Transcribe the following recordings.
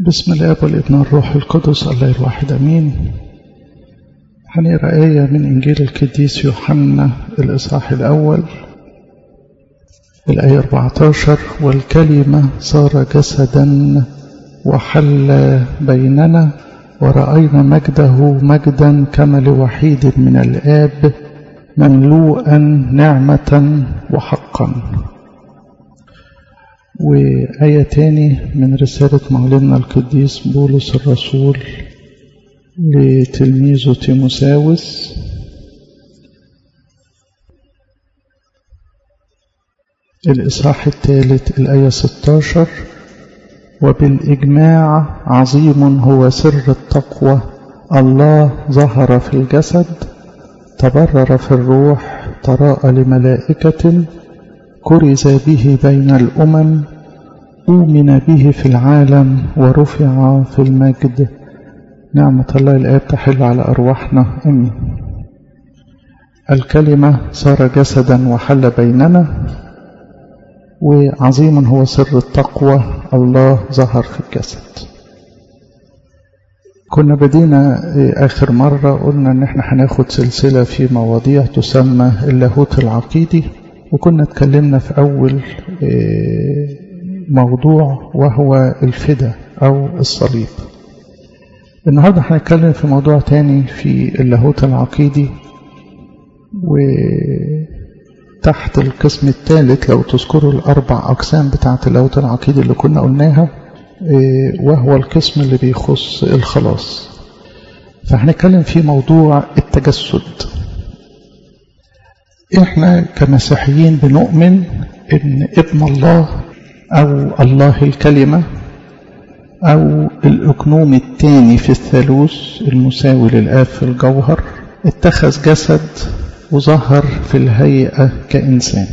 بسم الاب والابن والروح القدس الله الواحد امين هنقرا ايه من انجيل القديس يوحنا الاصحاح الاول الايه 14 والكلمه صار جسدا وحل بيننا ورأينا مجده مجدا كما لوحيد من الآب مملوءا نعمة وحقا وآية تاني من رسالة معلمنا القديس بولس الرسول لتلميذه تيموساوس الإصحاح الثالث الآية 16 وبالإجماع عظيم هو سر التقوى الله ظهر في الجسد تبرر في الروح تراءى لملائكة كرز به بين الأمم أؤمن به في العالم ورفع في المجد نعمة الله الآب تحل على أرواحنا أمين الكلمة صار جسدا وحل بيننا وعظيم هو سر التقوى الله ظهر في الجسد كنا بدينا آخر مرة قلنا إن احنا هناخد سلسلة في مواضيع تسمى اللاهوت العقيدي وكنا اتكلمنا في أول موضوع وهو الفدا أو الصليب النهاردة هنتكلم في موضوع تاني في اللاهوت العقيدي وتحت القسم الثالث لو تذكروا الأربع أقسام بتاعة اللاهوت العقيدي اللي كنا قلناها وهو القسم اللي بيخص الخلاص فهنتكلم في موضوع التجسد احنا كمسيحيين بنؤمن ان ابن الله او الله الكلمة او الاكنوم الثاني في الثالوث المساوي للآب في الجوهر اتخذ جسد وظهر في الهيئة كإنسان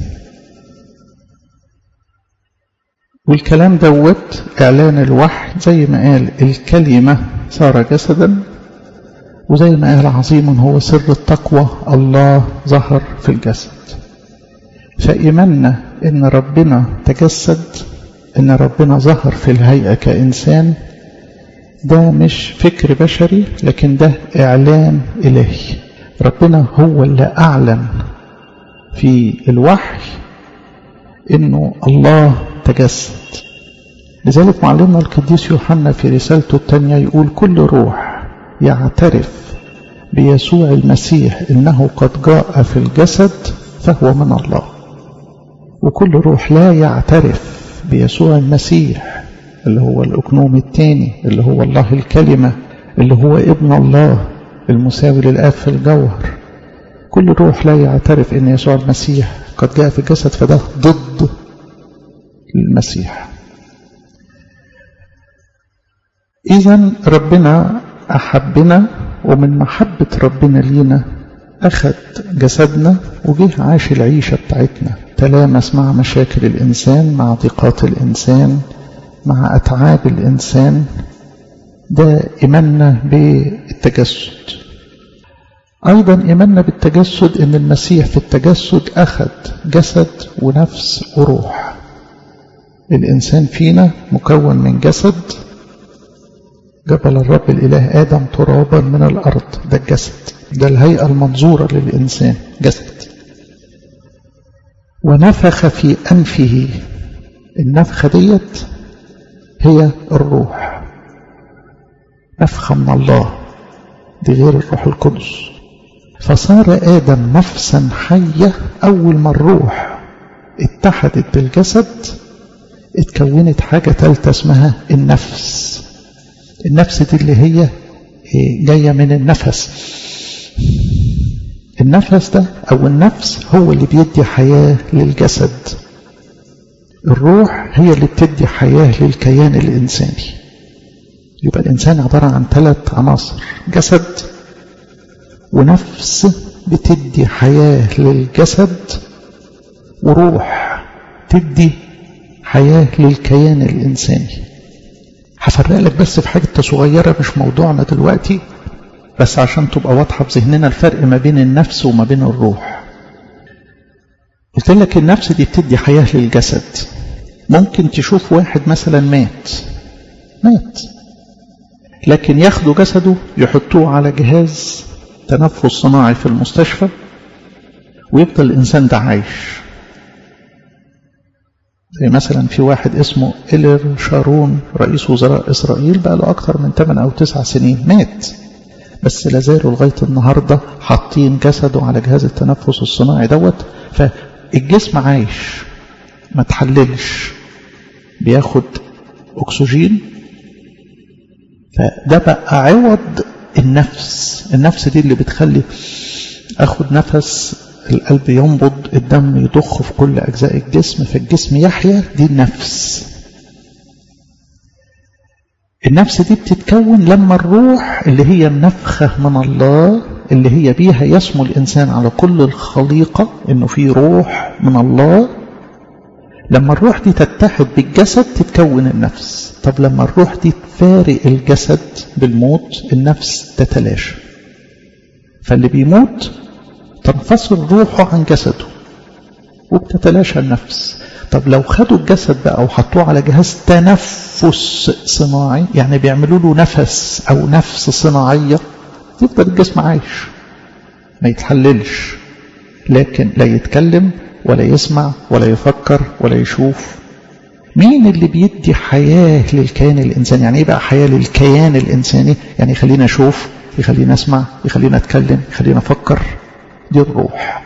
والكلام دوت إعلان الوحي زي ما قال الكلمة صار جسدا وزي ما قال عظيم هو سر التقوى الله ظهر في الجسد فإيماننا إن ربنا تجسد إن ربنا ظهر في الهيئة كإنسان ده مش فكر بشري لكن ده إعلان إلهي ربنا هو اللي أعلن في الوحي إنه الله تجسد لذلك معلمنا القديس يوحنا في رسالته الثانية يقول كل روح يعترف بيسوع المسيح إنه قد جاء في الجسد فهو من الله وكل روح لا يعترف بيسوع المسيح اللي هو الأكنوم الثاني اللي هو الله الكلمة اللي هو ابن الله المساوي للآب في الجوهر كل روح لا يعترف ان يسوع المسيح قد جاء في الجسد فده ضد المسيح اذا ربنا احبنا ومن محبة ربنا لينا اخذ جسدنا وجه عاش العيشة بتاعتنا تلامس مع مشاكل الانسان مع ضيقات الانسان مع اتعاب الانسان ده ايماننا بالتجسد أيضا إيماننا بالتجسد إن المسيح في التجسد أخذ جسد ونفس وروح الإنسان فينا مكون من جسد جبل الرب الإله آدم ترابا من الأرض ده الجسد ده الهيئة المنظورة للإنسان جسد ونفخ في أنفه النفخة ديت هي الروح نفخة من الله دي غير الروح القدس فصار آدم نفسا حية أول ما الروح اتحدت بالجسد اتكونت حاجة ثالثة اسمها النفس النفس دي اللي هي جاية من النفس النفس ده أو النفس هو اللي بيدي حياة للجسد الروح هي اللي بتدي حياة للكيان الإنساني يبقى الإنسان عبارة عن ثلاث عناصر جسد ونفس بتدي حياة للجسد وروح تدي حياة للكيان الإنساني هفرق لك بس في حاجة صغيرة مش موضوعنا دلوقتي بس عشان تبقى واضحة في ذهننا الفرق ما بين النفس وما بين الروح قلت لك النفس دي بتدي حياة للجسد ممكن تشوف واحد مثلا مات مات لكن ياخدوا جسده يحطوه على جهاز تنفس صناعي في المستشفى ويفضل الإنسان ده عايش زي مثلا في واحد اسمه إلر شارون رئيس وزراء إسرائيل بقى له أكثر من 8 أو 9 سنين مات بس لازالوا لغاية النهاردة حاطين جسده على جهاز التنفس الصناعي دوت فالجسم عايش ما تحللش بياخد أكسجين فده بقى عوض النفس النفس دي اللي بتخلي أخد نفس القلب ينبض الدم يضخ في كل أجزاء الجسم فالجسم يحيا دي النفس النفس دي بتتكون لما الروح اللي هي النفخة من الله اللي هي بيها يسمو الإنسان على كل الخليقة إنه في روح من الله لما الروح دي تتحد بالجسد تتكون النفس طب لما الروح دي تفارق الجسد بالموت النفس تتلاشى فاللي بيموت تنفصل روحه عن جسده وبتتلاشى النفس طب لو خدوا الجسد بقى وحطوه على جهاز تنفس صناعي يعني بيعملوا له نفس او نفس صناعيه يفضل الجسم عايش ما يتحللش لكن لا يتكلم ولا يسمع ولا يفكر ولا يشوف مين اللي بيدي حياة للكيان الإنساني يعني إيه بقى حياة للكيان الإنساني يعني يخلينا أشوف يخلينا أسمع يخلينا أتكلم يخلينا أفكر دي الروح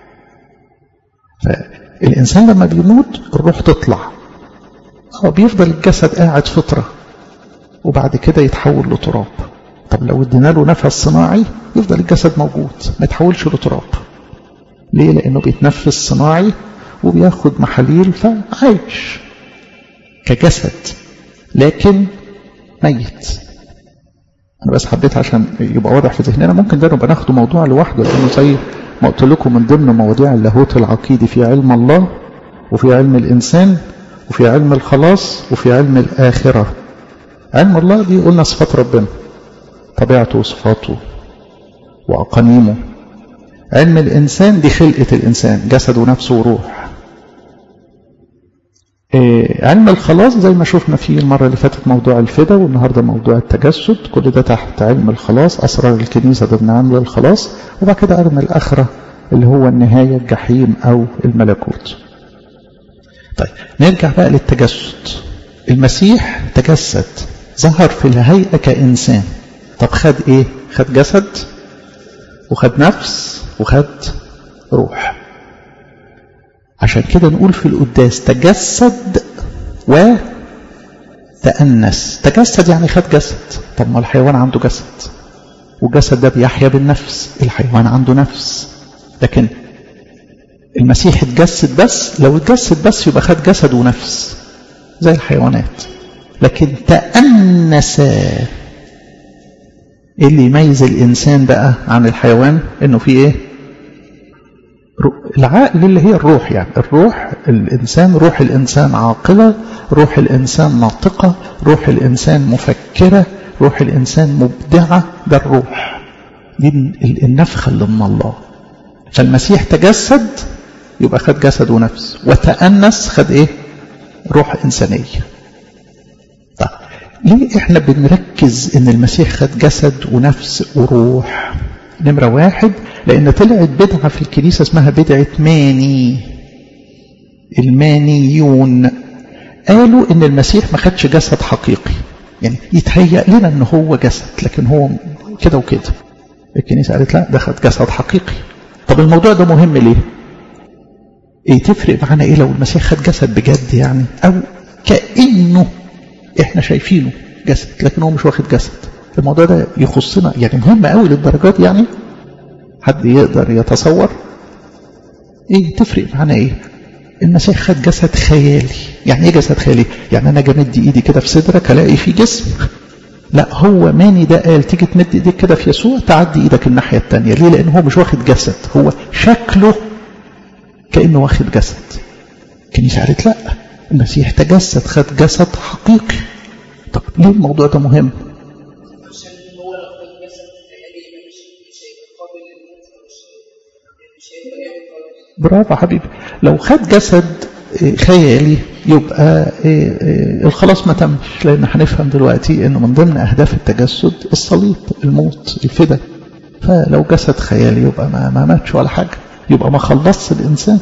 فالإنسان لما بيموت الروح تطلع هو بيفضل الجسد قاعد فترة وبعد كده يتحول لتراب طب لو ادينا له نفس صناعي يفضل الجسد موجود ما يتحولش لتراب ليه لأنه بيتنفس صناعي وبياخد محاليل فعايش كجسد لكن ميت أنا بس حبيت عشان يبقى واضح في ذهننا ممكن ده نبقى ناخده موضوع لوحده لأنه زي ما قلت لكم من ضمن مواضيع اللاهوت العقيدي في علم الله وفي علم الإنسان وفي علم الخلاص وفي علم الآخرة علم الله دي قلنا صفات ربنا طبيعته وصفاته وأقانيمه علم الإنسان دي خلقة الإنسان جسد ونفسه وروح إيه علم الخلاص زي ما شفنا فيه المرة اللي فاتت موضوع الفدا والنهاردة موضوع التجسد كل ده تحت علم الخلاص أسرار الكنيسة ضمن علم الخلاص وبعد كده علم الآخرة اللي هو النهاية الجحيم أو الملكوت طيب نرجع بقى للتجسد المسيح تجسد ظهر في الهيئة كإنسان طب خد إيه خد جسد وخد نفس وخد روح عشان كده نقول في القداس تجسد وتأنس تجسد يعني خد جسد طب ما الحيوان عنده جسد والجسد ده بيحيا بالنفس الحيوان عنده نفس لكن المسيح اتجسد بس لو اتجسد بس يبقى خد جسد ونفس زي الحيوانات لكن تأنس ايه اللي يميز الإنسان بقى عن الحيوان إنه في إيه العقل اللي هي الروح يعني الروح الإنسان روح الإنسان عاقلة روح الإنسان ناطقة روح الإنسان مفكرة روح الإنسان مبدعة ده الروح دي النفخة اللي من الله فالمسيح تجسد يبقى خد جسد ونفس وتأنس خد إيه روح إنسانية طيب ليه احنا بنركز ان المسيح خد جسد ونفس وروح نمرة واحد لان طلعت بدعة في الكنيسة اسمها بدعة ماني المانيون قالوا ان المسيح ما خدش جسد حقيقي يعني يتهيأ لنا ان هو جسد لكن هو كده وكده الكنيسة قالت لا ده خد جسد حقيقي طب الموضوع ده مهم ليه ايه تفرق معانا ايه لو المسيح خد جسد بجد يعني او كأنه احنا شايفينه جسد لكن هو مش واخد جسد الموضوع ده يخصنا يعني مهم قوي للدرجات يعني حد يقدر يتصور ايه تفرق معانا ايه المسيح خد جسد خيالي يعني ايه جسد خيالي يعني انا جمد ايدي كده في صدرك الاقي فيه جسم لا هو ماني ده قال تيجي تمد ايدك كده في يسوع تعدي ايدك الناحيه الثانيه ليه لان هو مش واخد جسد هو شكله كانه واخد جسد الكنيسه قالت لا المسيح تجسد خد جسد حقيقي طب ليه الموضوع ده مهم برافو حبيبي لو خد جسد خيالي يبقى الخلاص ما تمش لأن هنفهم دلوقتي أنه من ضمن أهداف التجسد الصليب الموت الفدا فلو جسد خيالي يبقى ما, ما ماتش ولا حاجة يبقى ما خلصش الإنسان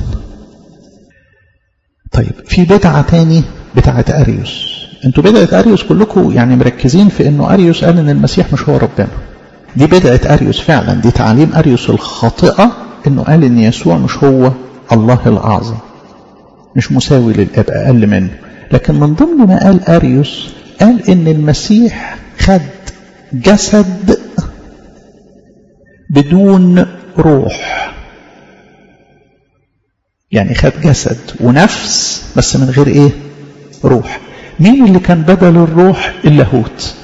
طيب في بدعة تاني بتاعة أريوس انتوا بدعة أريوس كلكم يعني مركزين في أنه أريوس قال أن المسيح مش هو ربنا دي بدعة أريوس فعلا دي تعاليم أريوس الخاطئة أنه قال أن يسوع مش هو الله الأعظم مش مساوي للأب أقل منه لكن من ضمن ما قال أريوس قال أن المسيح خد جسد بدون روح يعني خد جسد ونفس بس من غير ايه روح مين اللي كان بدل الروح اللاهوت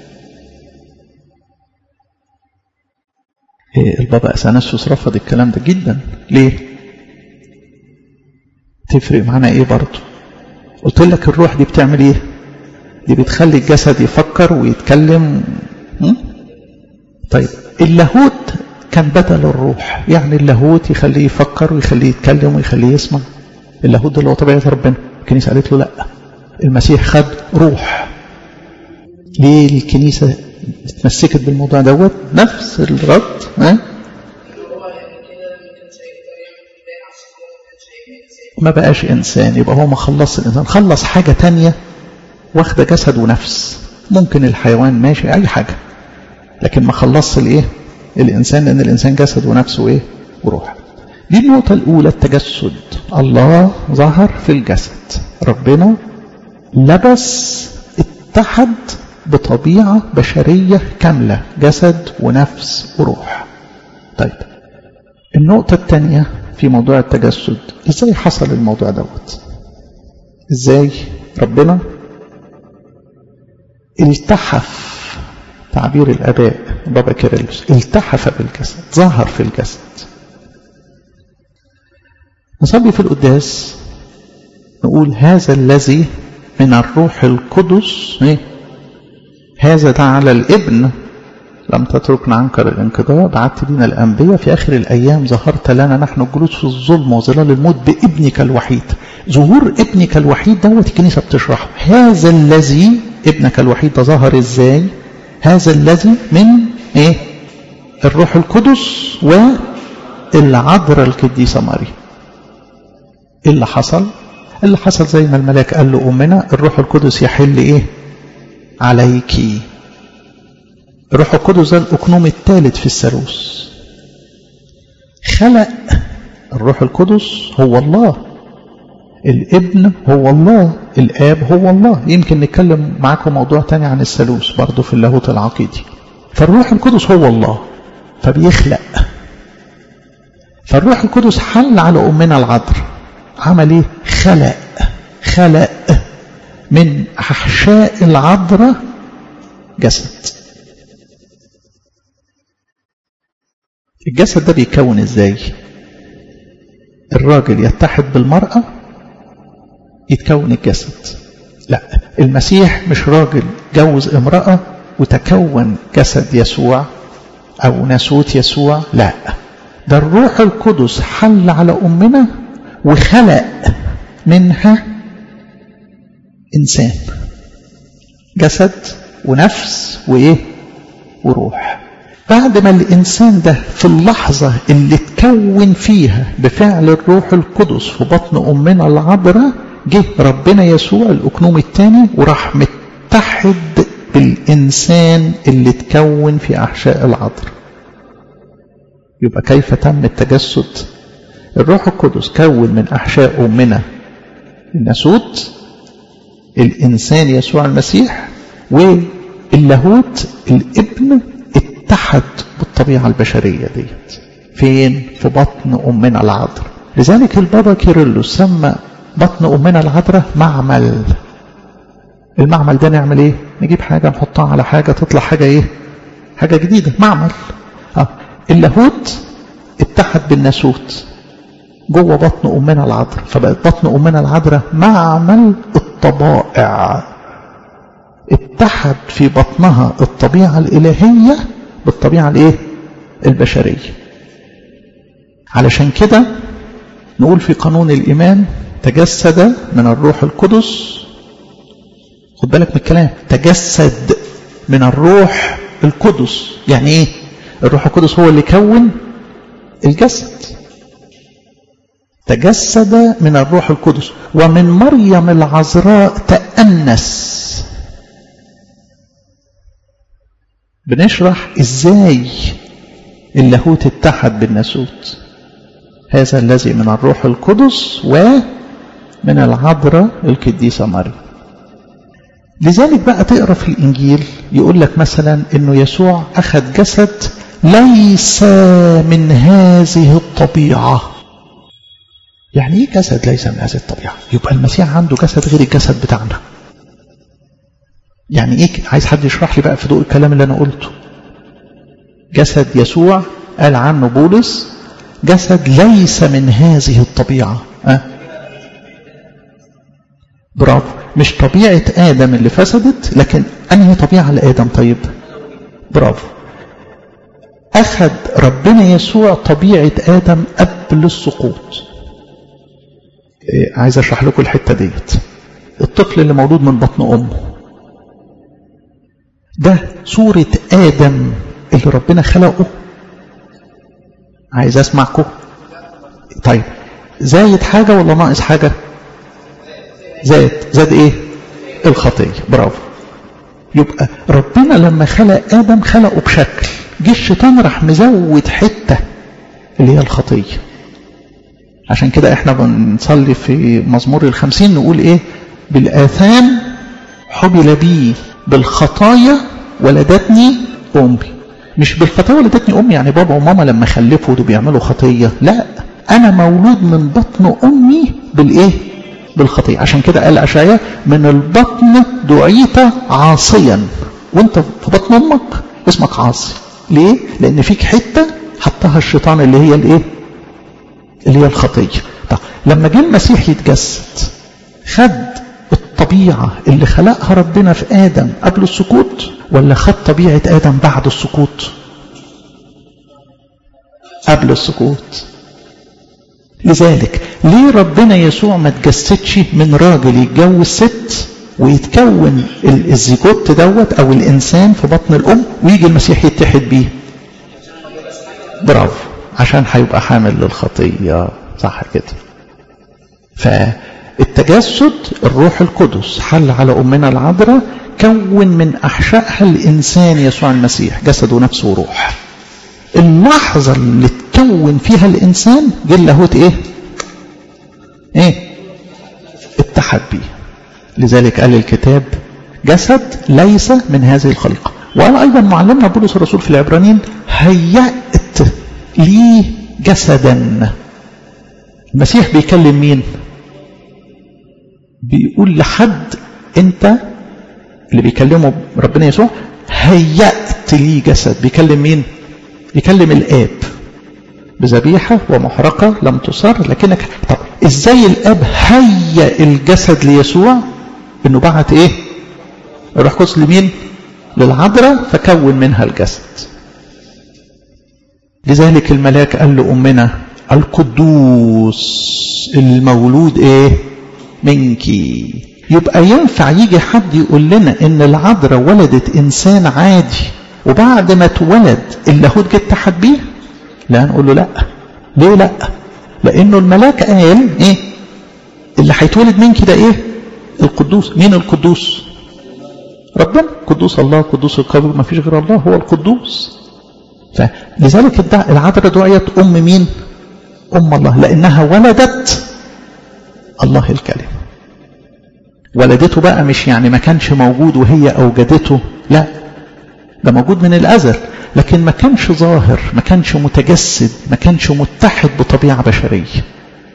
إيه البابا اثناسيوس رفض الكلام ده جدا ليه تفرق معانا ايه برضه قلت لك الروح دي بتعمل ايه دي بتخلي الجسد يفكر ويتكلم م? طيب اللاهوت كان بدل الروح يعني اللاهوت يخليه يفكر ويخليه يتكلم ويخليه يسمع اللاهوت ده اللي هو طبيعة ربنا الكنيسة قالت له لا المسيح خد روح ليه الكنيسة اتمسكت بالموضوع دوت نفس الرد ها ما بقاش إنسان يبقى هو ما خلص الإنسان خلص حاجة تانية واخدة جسد ونفس ممكن الحيوان ماشي أي حاجة لكن ما خلصش الإيه الإنسان لأن الإنسان جسد ونفسه إيه وروح دي النقطة الأولى التجسد الله ظهر في الجسد ربنا لبس اتحد بطبيعة بشرية كاملة جسد ونفس وروح طيب النقطة الثانية في موضوع التجسد ازاي حصل الموضوع دوت ازاي ربنا التحف تعبير الاباء بابا كيرلس التحف بالجسد ظهر في الجسد نصلي في القداس نقول هذا الذي من الروح القدس إيه؟ هذا ده على الابن لم تتركنا عنكر الانقضاء بعثت لنا الأنبياء في آخر الأيام ظهرت لنا نحن الجلوس في الظلم وظلال الموت بابنك الوحيد ظهور ابنك الوحيد دوت الكنيسة بتشرحه هذا الذي ابنك الوحيد ده ظهر ازاي هذا الذي من ايه الروح القدس والعذراء القديسة مريم ايه اللي حصل اللي حصل زي ما الملاك قال له أمنا الروح القدس يحل ايه عليكي الروح القدس ده الأقنوم الثالث في الثالوث خلق الروح القدس هو الله الابن هو الله الآب هو الله يمكن نتكلم معاكم موضوع تاني عن الثالوث برضه في اللاهوت العقيدي فالروح القدس هو الله فبيخلق فالروح القدس حل على أمنا العذراء عمل ايه خلق خلق من أحشاء العذراء جسد الجسد ده بيكون ازاي الراجل يتحد بالمرأة يتكون الجسد لا المسيح مش راجل جوز امرأة وتكون جسد يسوع أو ناسوت يسوع لا ده الروح القدس حل على أمنا وخلق منها إنسان جسد ونفس وإيه وروح بعد ما الإنسان ده في اللحظة اللي اتكون فيها بفعل الروح القدس في بطن أمنا العذراء جه ربنا يسوع الأكنوم الثاني وراح متحد بالإنسان اللي اتكون في أحشاء العذراء يبقى كيف تم التجسد الروح القدس كون من أحشاء أمنا الناسوت الإنسان يسوع المسيح واللاهوت الابن اتحد بالطبيعة البشرية ديت فين في بطن أمنا العذراء لذلك البابا كيرلس سمى بطن أمنا العذراء معمل المعمل ده نعمل ايه نجيب حاجة نحطها على حاجة تطلع حاجة ايه حاجة جديدة معمل اه اللاهوت اتحد بالناسوت جوه بطن أمنا العذراء فبقت بطن أمنا العذراء معمل الطبائع اتحد في بطنها الطبيعة الإلهية بالطبيعة الايه البشرية علشان كده نقول في قانون الإيمان تجسد من الروح القدس خد بالك من الكلام تجسد من الروح القدس يعني ايه الروح القدس هو اللي كون الجسد تجسد من الروح القدس ومن مريم العذراء تأنس بنشرح ازاي اللاهوت اتحد بالناسوت هذا الذي من الروح القدس ومن العذراء القديسة مريم لذلك بقى تقرا في الانجيل يقول لك مثلا انه يسوع اخذ جسد ليس من هذه الطبيعه يعني ايه جسد ليس من هذه الطبيعه يبقى المسيح عنده جسد غير الجسد بتاعنا يعني ايه عايز حد يشرح لي بقى في ضوء الكلام اللي انا قلته جسد يسوع قال عنه بولس جسد ليس من هذه الطبيعه أه؟ برافو مش طبيعة آدم اللي فسدت لكن أنهي طبيعة لآدم طيب برافو أخذ ربنا يسوع طبيعة آدم قبل السقوط إيه عايز أشرح لكم الحتة ديت الطفل اللي مولود من بطن أمه ده صورة آدم اللي ربنا خلقه عايز أسمعكم طيب زايد حاجة ولا ناقص حاجة زاد زاد ايه الخطية برافو يبقى ربنا لما خلق آدم خلقه بشكل جه الشيطان راح مزود حتة اللي هي الخطية عشان كده احنا بنصلي في مزمور الخمسين نقول ايه بالآثام حبل بي بالخطايا ولدتني أمي مش بالخطايا ولدتني أمي يعني بابا وماما لما خلفوا دول بيعملوا خطية لا أنا مولود من بطن أمي بالإيه بالخطيئة عشان كده قال أشعياء من البطن دعيت عاصيا وانت في بطن امك اسمك عاصي ليه لان فيك حتة حطها الشيطان اللي هي الايه اللي هي الخطية طب لما جه المسيح يتجسد خد الطبيعة اللي خلقها ربنا في آدم قبل السقوط ولا خد طبيعة آدم بعد السقوط قبل السقوط لذلك ليه ربنا يسوع ما تجسدش من راجل يتجوز ست ويتكون الزيجوت دوت او الانسان في بطن الام ويجي المسيح يتحد بيه برافو عشان هيبقى حامل للخطيه صح كده فالتجسد الروح القدس حل على امنا العذراء كون من احشائها الانسان يسوع المسيح جسد ونفس وروح اللحظه اللي تكون فيها الانسان جه اللاهوت ايه ايه اتحد بيه لذلك قال الكتاب جسد ليس من هذه الخليقه وقال ايضا معلمنا بولس الرسول في العبرانيين هيأت لي جسدا المسيح بيكلم مين بيقول لحد انت اللي بيكلمه ربنا يسوع هيأت لي جسد بيكلم مين يكلم الاب بذبيحة ومحرقة لم تصر لكنك طب ازاي الاب هيا الجسد ليسوع انه بعت ايه الروح القدس لمين للعذراء فكون منها الجسد لذلك الملاك قال لأمنا القدوس المولود ايه منك يبقى ينفع يجي حد يقول لنا ان العذراء ولدت انسان عادي وبعد ما اتولد اللاهوت جه اتحد بيه لا نقول له لا ليه لا لانه الملاك قال ايه اللي هيتولد منك ده ايه القدوس مين القدوس ربنا قدوس الله قدوس القبر ما فيش غير الله هو القدوس فلذلك العذراء دعيت ام مين ام الله لانها ولدت الله الكلمه ولدته بقى مش يعني ما كانش موجود وهي اوجدته لا ده موجود من الازل لكن ما كانش ظاهر ما كانش متجسد ما كانش متحد بطبيعة بشرية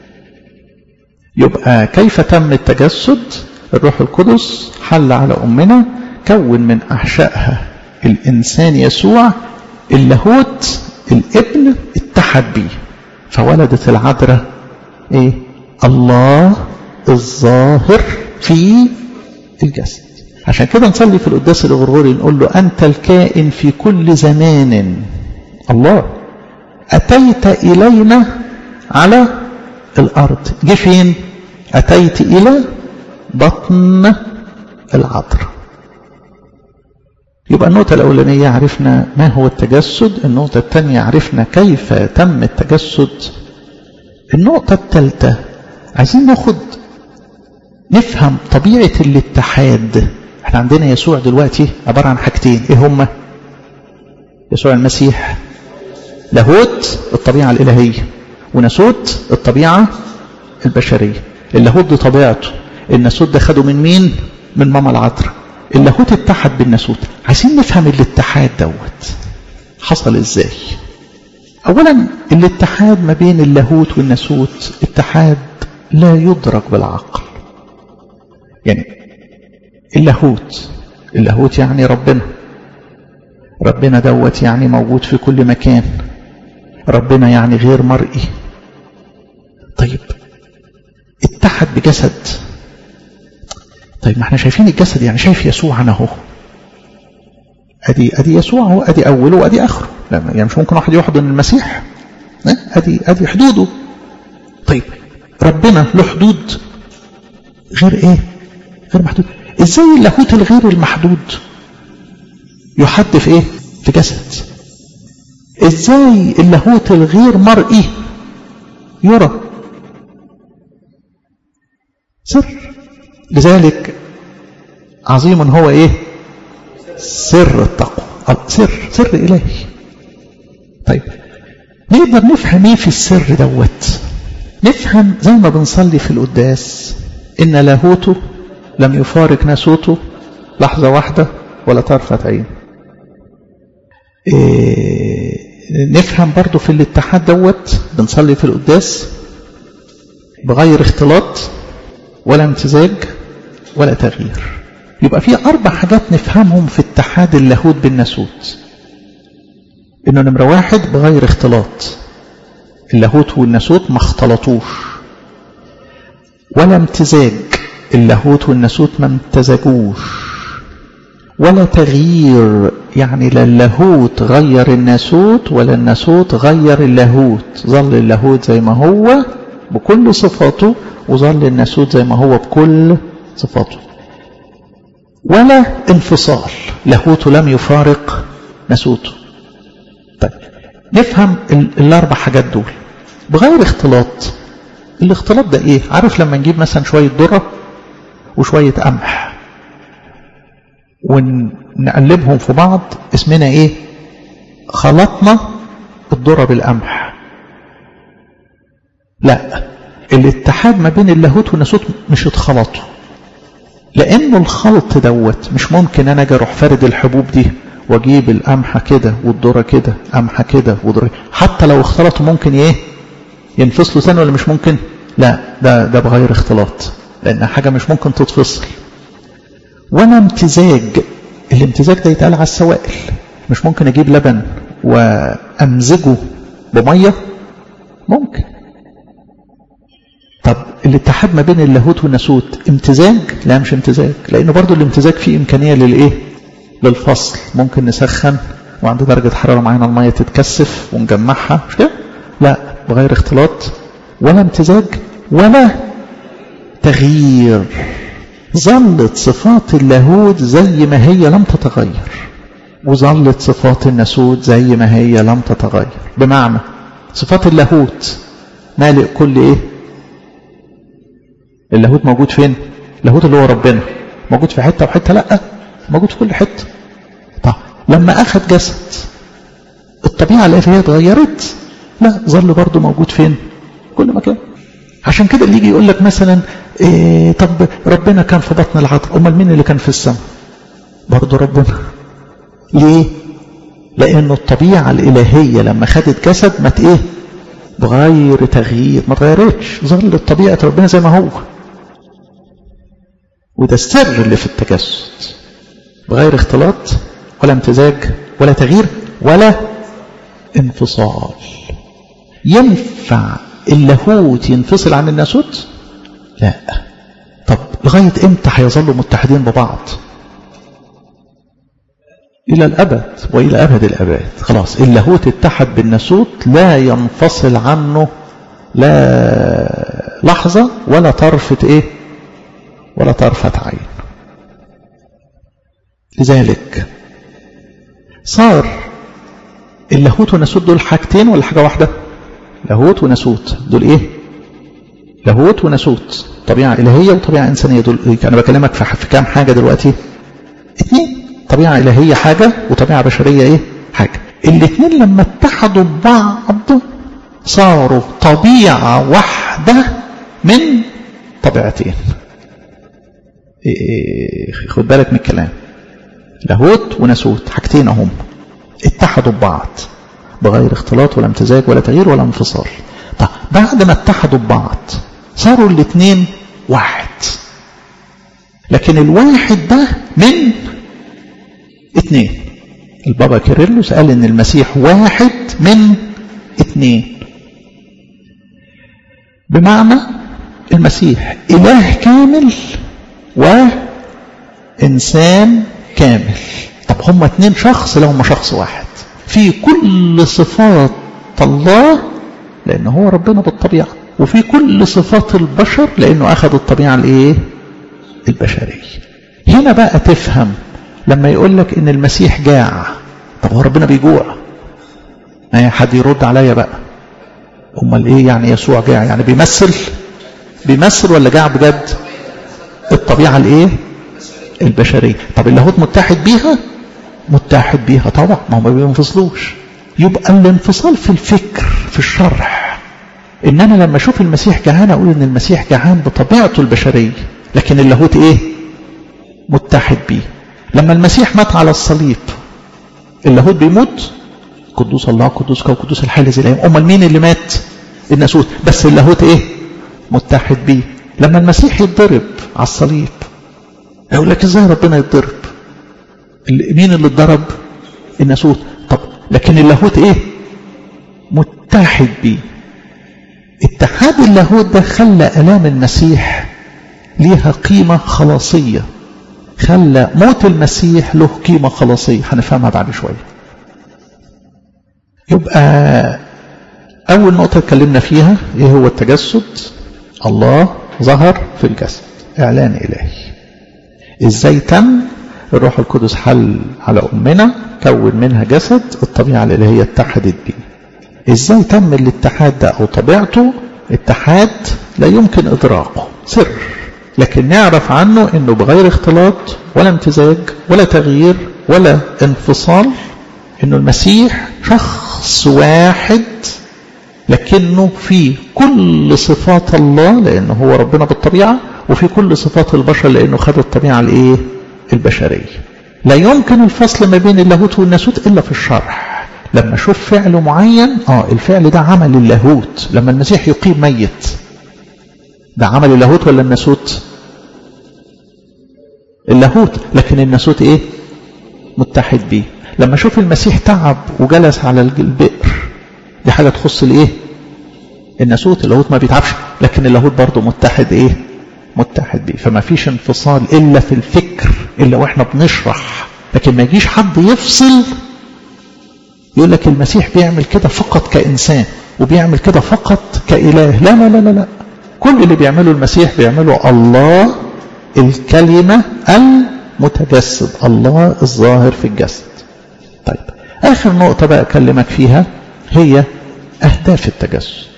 يبقى كيف تم التجسد الروح القدس حل على أمنا كون من أحشائها الإنسان يسوع اللاهوت الابن اتحد بيه فولدت العذراء ايه الله الظاهر في الجسد عشان كده نصلي في القداس الغرغوري نقول له أنت الكائن في كل زمان الله أتيت إلينا على الأرض جه فين أتيت إلى بطن العذراء يبقى النقطة الأولانية عرفنا ما هو التجسد النقطة الثانية عرفنا كيف تم التجسد النقطة الثالثة عايزين ناخد نفهم طبيعة الاتحاد احنا عندنا يسوع دلوقتي عبارة عن حاجتين ايه هما يسوع المسيح لاهوت الطبيعة الإلهية وناسوت الطبيعة البشرية اللاهوت دي طبيعته الناسوت ده خده من مين من ماما العذراء اللاهوت اتحد بالناسوت عايزين نفهم الاتحاد دوت حصل ازاي اولا الاتحاد ما بين اللاهوت والناسوت اتحاد لا يدرك بالعقل يعني اللاهوت اللاهوت يعني ربنا ربنا دوت يعني موجود في كل مكان ربنا يعني غير مرئي طيب اتحد بجسد طيب ما احنا شايفين الجسد يعني شايف يسوع انا اهو ادي ادي يسوع اهو ادي اوله وادي اخره لا يعني مش ممكن واحد يحضن المسيح ادي ادي حدوده طيب ربنا له حدود غير ايه غير محدود ازاي اللاهوت الغير المحدود يحد في ايه في جسد ازاي اللاهوت الغير مرئي يرى سر لذلك عظيم هو ايه سر التقوى سر سر الهي طيب نقدر نفهم ايه في السر دوت نفهم زي ما بنصلي في القداس ان لاهوته لم يفارق ناسوته لحظة واحدة ولا طرفة عين إيه نفهم برضو في الاتحاد دوت بنصلي في القداس بغير اختلاط ولا امتزاج ولا تغيير يبقى في أربع حاجات نفهمهم في اتحاد اللاهوت بالناسوت إنه نمرة واحد بغير اختلاط اللاهوت والناسوت ما اختلطوش ولا امتزاج اللاهوت والناسوت ما امتزجوش ولا تغيير يعني لا اللاهوت غير الناسوت ولا الناسوت غير اللاهوت ظل اللاهوت زي ما هو بكل صفاته وظل الناسوت زي ما هو بكل صفاته ولا انفصال لاهوته لم يفارق ناسوته طيب نفهم الاربع حاجات دول بغير اختلاط الاختلاط ده ايه عارف لما نجيب مثلا شويه ذره وشويه قمح ونقلبهم في بعض اسمنا ايه خلطنا الذره بالقمح لا الاتحاد ما بين اللاهوت والناسوت مش اتخلطوا لانه الخلط دوت مش ممكن انا اجي اروح فارد الحبوب دي واجيب القمحه كده والذره كده قمحه كده وذره حتى لو اختلطوا ممكن ايه ينفصلوا ثاني ولا مش ممكن لا ده ده بغير اختلاط لان حاجه مش ممكن تتفصل ولا امتزاج الامتزاج ده يتقال على السوائل مش ممكن اجيب لبن وامزجه بميه ممكن طب الاتحاد ما بين اللاهوت والناسوت امتزاج لا مش امتزاج لان برضو الامتزاج فيه امكانيه للايه للفصل ممكن نسخن وعند درجه حراره معينه الميه تتكثف ونجمعها مش كده لا بغير اختلاط ولا امتزاج ولا تغيير ظلت صفات اللاهوت زي ما هي لم تتغير وظلت صفات الناسوت زي ما هي لم تتغير بمعنى صفات اللاهوت مالئ كل ايه اللاهوت موجود فين اللاهوت اللي هو ربنا موجود في حته وحته لا موجود في كل حته طب لما اخذ جسد الطبيعه الالهيه اتغيرت لا ظل برضه موجود فين كل مكان عشان كده اللي يجي يقول لك مثلا إيه طب ربنا كان في بطن العذراء امال مين اللي كان في السماء برضه ربنا ليه لانه الطبيعه الالهيه لما خدت جسد ما ايه بغير تغيير ما تغيرتش ظلت طبيعه ربنا زي ما هو وده السر اللي في التجسد بغير اختلاط ولا امتزاج ولا تغيير ولا انفصال ينفع اللاهوت ينفصل عن الناسوت لا طب لغاية امتى هيظلوا متحدين ببعض إلى الأبد وإلى أبد الأبد خلاص اللاهوت اتحد بالناسوت لا ينفصل عنه لا لحظة ولا طرفة ايه ولا طرفة عين لذلك صار اللاهوت والناسوت دول حاجتين ولا حاجة واحدة لاهوت وناسوت دول ايه لاهوت وناسوت طبيعة إلهية وطبيعة إنسانية دول أنا بكلمك في كام حاجة دلوقتي اتنين طبيعة إلهية حاجة وطبيعة بشرية ايه حاجة الاثنين لما اتحدوا ببعض صاروا طبيعة واحدة من طبيعتين إيه خد بالك من الكلام لاهوت وناسوت حاجتين هم اتحدوا ببعض بغير اختلاط ولا امتزاج ولا تغيير ولا انفصال طب بعد ما اتحدوا ببعض صاروا الاثنين واحد لكن الواحد ده من اثنين البابا كيرلس قال ان المسيح واحد من اثنين بمعنى المسيح اله كامل وانسان كامل طب هما اتنين شخص لهم شخص واحد في كل صفات الله لأنه هو ربنا بالطبيعة وفي كل صفات البشر لأنه أخذ الطبيعة الإيه؟ البشرية هنا بقى تفهم لما يقول لك إن المسيح جاع طب هو ربنا بيجوع ما حد يرد عليا بقى امال ايه يعني يسوع جاع يعني بيمثل بيمثل ولا جاع بجد الطبيعة الايه البشرية طب اللاهوت متحد بيها متحد بيها طبعا ما هم ما بينفصلوش يبقى الانفصال في الفكر في الشرح ان انا لما اشوف المسيح جعان اقول ان المسيح جعان بطبيعته البشرية لكن اللاهوت ايه متحد بيه لما المسيح مات على الصليب اللاهوت بيموت قدوس الله قدوس كو قدوس الحي زي الايام امال مين اللي مات الناسوت بس اللاهوت ايه متحد بيه لما المسيح يتضرب على الصليب يقول لك ازاي ربنا يتضرب مين اللي اتضرب الناسوت طب لكن اللاهوت ايه متحد بيه اتحاد اللاهوت ده خلى الام المسيح ليها قيمه خلاصيه خلى موت المسيح له قيمه خلاصيه هنفهمها بعد شويه يبقى أول نقطة اتكلمنا فيها إيه هو التجسد الله ظهر في الجسد إعلان إلهي إزاي تم الروح القدس حل على أمنا كون منها جسد الطبيعة الإلهية اتحدت بيه إزاي تم الاتحاد ده أو طبيعته اتحاد لا يمكن إدراكه سر لكن نعرف عنه أنه بغير اختلاط ولا امتزاج ولا تغيير ولا انفصال أنه المسيح شخص واحد لكنه في كل صفات الله لأنه هو ربنا بالطبيعة وفي كل صفات البشر لأنه خد الطبيعة الإيه؟ البشرية لا يمكن الفصل ما بين اللاهوت والناسوت إلا في الشرح لما أشوف فعل معين آه الفعل ده عمل اللاهوت لما المسيح يقيم ميت ده عمل اللاهوت ولا الناسوت اللاهوت لكن الناسوت إيه متحد بيه لما أشوف المسيح تعب وجلس على البئر دي حاجة تخص الايه الناسوت اللاهوت ما بيتعبش لكن اللاهوت برضه متحد ايه متحد بيه فما فيش انفصال الا في الفكر الا واحنا بنشرح لكن ما يجيش حد يفصل يقول لك المسيح بيعمل كده فقط كإنسان وبيعمل كده فقط كإله لا لا لا لا, لا. كل اللي بيعمله المسيح بيعمله الله الكلمة المتجسد الله الظاهر في الجسد طيب آخر نقطة بقى أكلمك فيها هي أهداف التجسد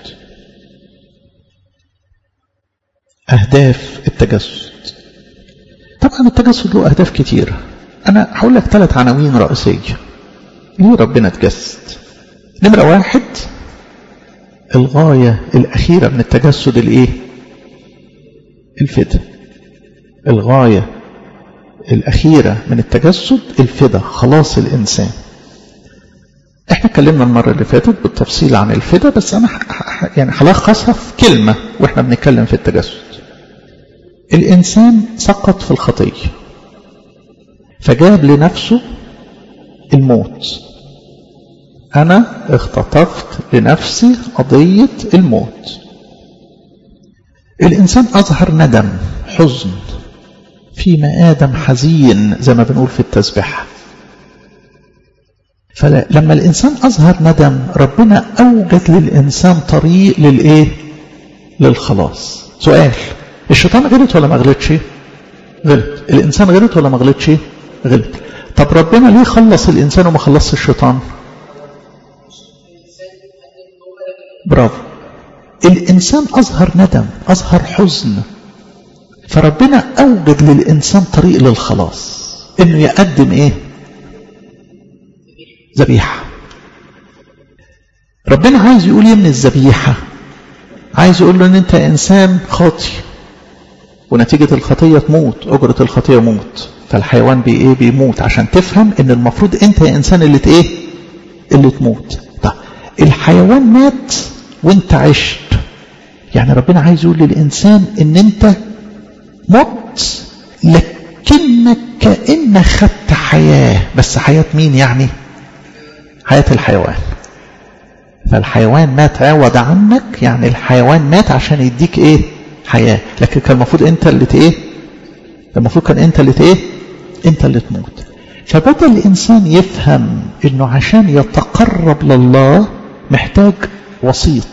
أهداف التجسد طبعا التجسد له أهداف كتيرة أنا هقول لك ثلاث عناوين رئيسية ليه ربنا تجسد نمرة واحد الغاية الأخيرة من التجسد الإيه الفدا الغاية الأخيرة من التجسد الفدا خلاص الإنسان احنا اتكلمنا المرة اللي فاتت بالتفصيل عن الفدا بس انا يعني هلخصها في كلمة واحنا بنتكلم في التجسد الانسان سقط في الخطية فجاب لنفسه الموت انا اختطفت لنفسي قضية الموت الانسان اظهر ندم حزن فيما ادم حزين زي ما بنقول في التسبيحه فلما الإنسان أظهر ندم ربنا أوجد للإنسان طريق للإيه للخلاص سؤال الشيطان غلط ولا ما غلطش غلط الانسان غلط ولا ما غلطش غلط طب ربنا ليه خلص الانسان وما خلصش الشيطان برافو الانسان اظهر ندم اظهر حزن فربنا اوجد للانسان طريق للخلاص انه يقدم ايه ذبيحه ربنا عايز يقول ايه من الذبيحه عايز يقول له ان انت انسان خاطي ونتيجة الخطية تموت أجرة الخطية موت فالحيوان بي ايه بيموت عشان تفهم ان المفروض انت يا انسان اللي ايه اللي تموت طيب الحيوان مات وانت عشت يعني ربنا عايز يقول للإنسان ان انت مت لكنك كأنك خدت حياة بس حياة مين يعني حياة الحيوان فالحيوان مات عوض عنك يعني الحيوان مات عشان يديك ايه حياة لكن كان المفروض انت اللي ايه المفروض كان انت اللي ايه انت اللي تموت فبدأ الانسان يفهم انه عشان يتقرب لله محتاج وسيط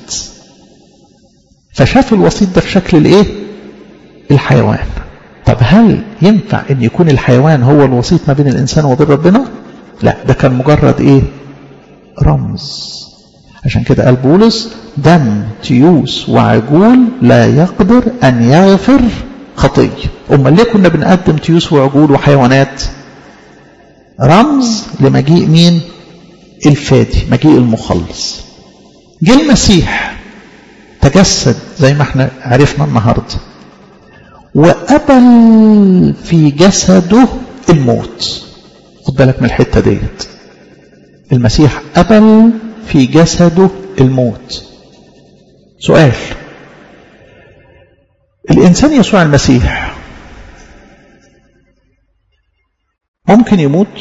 فشاف الوسيط ده في شكل الايه الحيوان طب هل ينفع ان يكون الحيوان هو الوسيط ما بين الانسان وبين ربنا لا ده كان مجرد ايه رمز عشان كده قال بولس دم تيوس وعجول لا يقدر أن يغفر خطية أما ليه كنا بنقدم تيوس وعجول وحيوانات رمز لمجيء مين الفادي مجيء المخلص جه المسيح تجسد زي ما احنا عرفنا النهاردة وقبل في جسده الموت خد بالك من الحتة ديت المسيح قبل في جسده الموت سؤال الإنسان يسوع المسيح ممكن يموت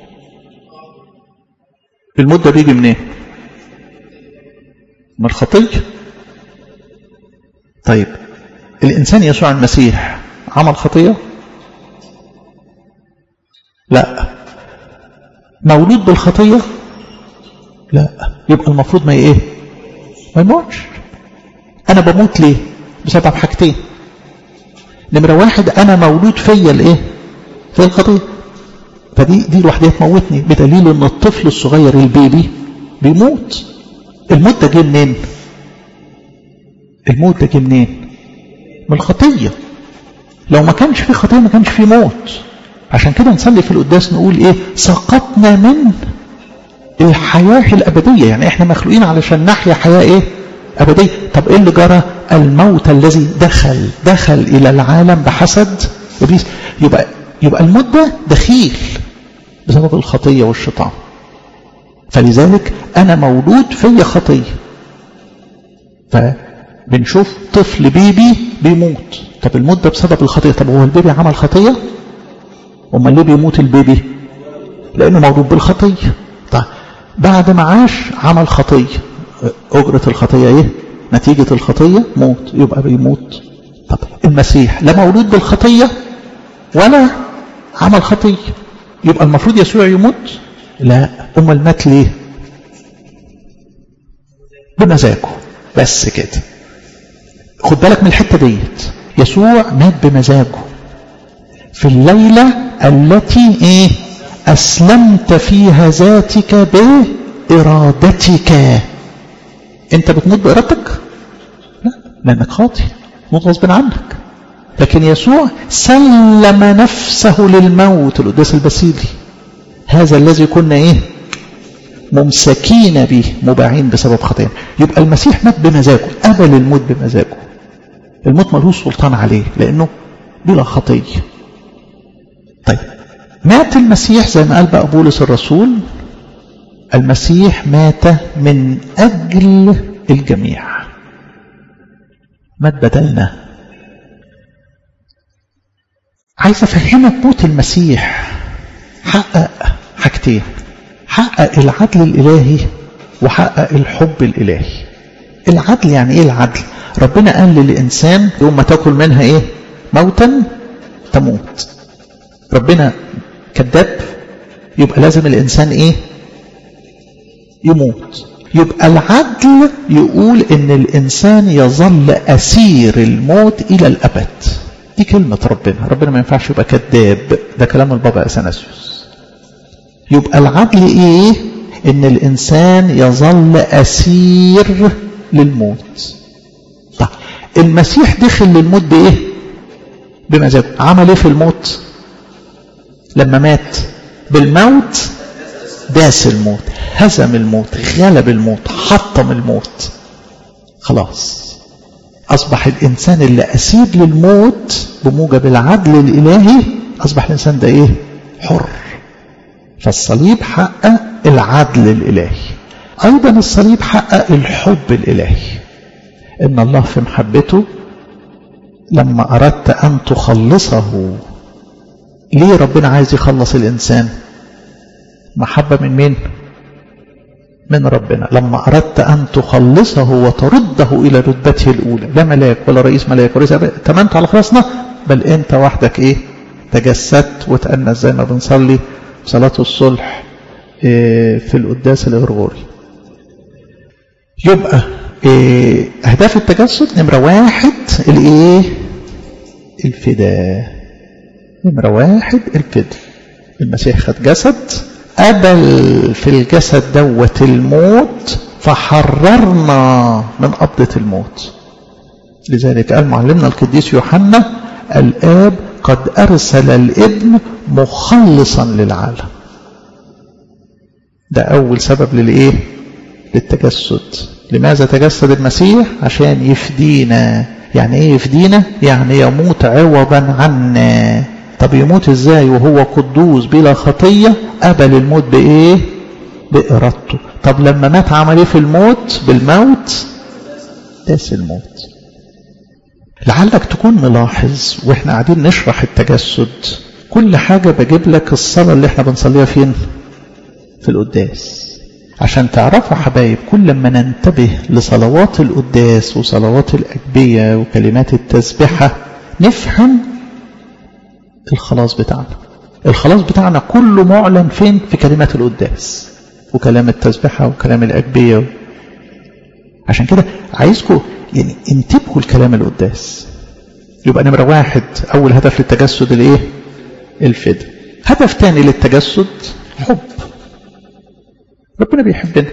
الموت ده بيجي منين من الخطية طيب الإنسان يسوع المسيح عمل خطية لا مولود بالخطية لا يبقى المفروض ما ايه ما يموتش انا بموت ليه بسبب حاجتين نمرة واحد انا مولود فيا الايه في الخطية فدي دي لوحدها تموتني بدليل ان الطفل الصغير البيبي بيموت الموت ده جه منين الموت ده جه منين من الخطية لو ما كانش في خطية ما كانش في موت عشان كده نصلي في القداس نقول ايه سقطنا من الحياة الأبدية يعني احنا مخلوقين علشان نحيا حياة ايه أبدية طب ايه اللي جرى الموت الذي دخل دخل إلى العالم بحسد إبليس يبقى يبقى الموت ده دخيل بسبب الخطية والشيطان فلذلك أنا مولود في خطية فبنشوف طفل بيبي بيموت طب الموت ده بسبب الخطية طب هو البيبي عمل خطية أمال ليه بيموت البيبي لأنه مولود بالخطية طيب بعد ما عاش عمل خطية أجرة الخطية إيه نتيجة الخطية موت يبقى بيموت طب المسيح لا مولود بالخطية ولا عمل خطية يبقى المفروض يسوع يموت لا أمال مات ليه بمزاجه بس كده خد بالك من الحتة ديت يسوع مات بمزاجه في الليلة التي ايه أسلمت فيها ذاتك بإرادتك أنت بتموت بإرادتك لا لأنك خاطي موت غصب عنك لكن يسوع سلم نفسه للموت القداس البسيلي هذا الذي كنا إيه ممسكين به مباعين بسبب خطيئة يبقى المسيح مات بمزاجه قبل الموت بمزاجه الموت ملوش سلطان عليه لأنه بلا خطية طيب مات المسيح زي ما قال بقى بولس الرسول المسيح مات من أجل الجميع مات بدلنا عايز أفهمك موت المسيح حقق حاجتين حقق العدل الإلهي وحقق الحب الإلهي العدل يعني إيه العدل ربنا قال للإنسان يوم ما تاكل منها إيه موتا تموت ربنا كذاب يبقى لازم الإنسان إيه يموت يبقى العدل يقول ان الانسان يظل اسير الموت الى الابد دي كلمة ربنا ربنا ما ينفعش يبقى كذاب ده كلام البابا اثناسيوس يبقى العدل ايه ان الانسان يظل اسير للموت طيب المسيح دخل للموت بايه بمزاجه عمل ايه في الموت لما مات بالموت داس الموت هزم الموت غلب الموت حطم الموت خلاص أصبح الإنسان اللي أسير للموت بموجب العدل الإلهي أصبح الإنسان ده إيه حر فالصليب حقق العدل الإلهي أيضا الصليب حقق الحب الإلهي إن الله في محبته لما أردت أن تخلصه ليه ربنا عايز يخلص الإنسان محبة من مين من ربنا لما أردت أن تخلصه وترده إلى رتبته الأولى لا ملاك ولا رئيس ملاك ولا رئيس تمنت على خلاصنا بل أنت وحدك إيه تجسدت وتأنس زي ما بنصلي صلاة الصلح إيه في القداس الغرغوري يبقى إيه أهداف التجسد نمرة واحد الإيه الفداء نمرة واحد الفداء المسيح خد جسد قبل في الجسد دوت الموت فحررنا من قبضة الموت لذلك قال معلمنا القديس يوحنا الآب قد أرسل الابن مخلصا للعالم ده أول سبب للإيه للتجسد لماذا تجسد المسيح عشان يفدينا يعني ايه يفدينا يعني يموت عوضا عنا طب يموت ازاي وهو قدوس بلا خطية قبل الموت بايه بإرادته طب لما مات عمل ايه في الموت بالموت داس الموت لعلك تكون ملاحظ واحنا قاعدين نشرح التجسد كل حاجة بجيب لك الصلاة اللي احنا بنصليها فين في القداس عشان تعرفوا حبايب كل ما ننتبه لصلوات القداس وصلوات الأجبية وكلمات التسبحة نفهم الخلاص بتاعنا الخلاص بتاعنا كله معلن فين في كلمات القداس وكلام التسبحة وكلام الأجبية عشان كده عايزكم يعني انتبهوا الكلام القداس يبقى نمرة واحد أول هدف للتجسد الإيه؟ الفداء هدف تاني للتجسد حب ربنا بيحبنا